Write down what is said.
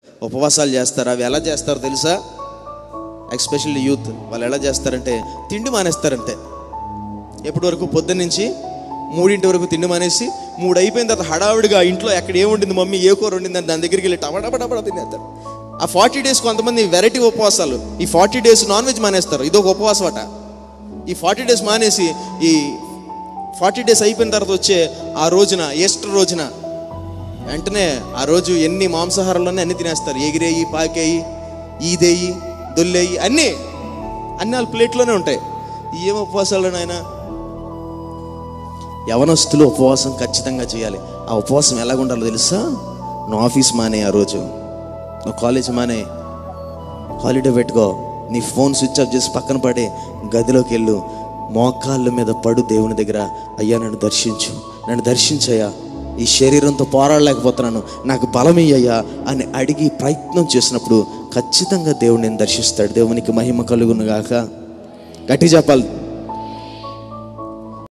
ఉపవాసాలు చేస్తారు అవి ఎలా చేస్తారో తెలుసా ఎస్పెషల్లీ యూత్ వాళ్ళు ఎలా చేస్తారంటే తిండి మానేస్తారంటే ఎప్పటి వరకు పొద్దున్న నుంచి మూడింటి వరకు తిండి మానేసి మూడు అయిపోయిన తర్వాత హడావుడిగా ఇంట్లో ఎక్కడ ఏముండింది మమ్మీ ఏ కూర వండిందని దాని దగ్గరికి వెళ్ళి టమటపటపడ తినేస్తారు ఆ ఫార్టీ డేస్ కొంతమంది వెరైటీ ఉపవాసాలు ఈ ఫార్టీ డేస్ నాన్ వెజ్ మానేస్తారు ఇదొక ఉపవాసం అట ఈ ఫార్టీ డేస్ మానేసి ఈ ఫార్టీ డేస్ అయిపోయిన తర్వాత వచ్చే ఆ రోజున ఈస్టర్ రోజున వెంటనే ఆ రోజు ఎన్ని మాంసాహారాలన్నీ అన్ని తినేస్తారు ఎగిరేయి పాకేయి ఈదేయి దొల్లేయి అన్నీ అన్ని వాళ్ళ ప్లేట్లోనే ఉంటాయి ఏం ఉపవాసాలు నాయన యవనస్తులు ఉపవాసం ఖచ్చితంగా చేయాలి ఆ ఉపవాసం ఎలాగ ఉండాలో తెలుసా నువ్వు ఆఫీస్ మానే ఆ రోజు నువ్వు కాలేజ్ మానే హాలిడే పెట్టుకో నీ ఫోన్ స్విచ్ ఆఫ్ చేసి పక్కన పడే గదిలోకి వెళ్ళు మోకాళ్ళ మీద పడు దేవుని దగ్గర అయ్యా నన్ను దర్శించు నన్ను దర్శించయ్యా ఈ శరీరంతో పోరాడలేకపోతున్నాను నాకు బలం ఇయ్యయ్యా అని అడిగి ప్రయత్నం చేసినప్పుడు ఖచ్చితంగా దేవుడు నేను దర్శిస్తాడు దేవునికి మహిమ కలుగును గాక గట్టి చెప్పాలి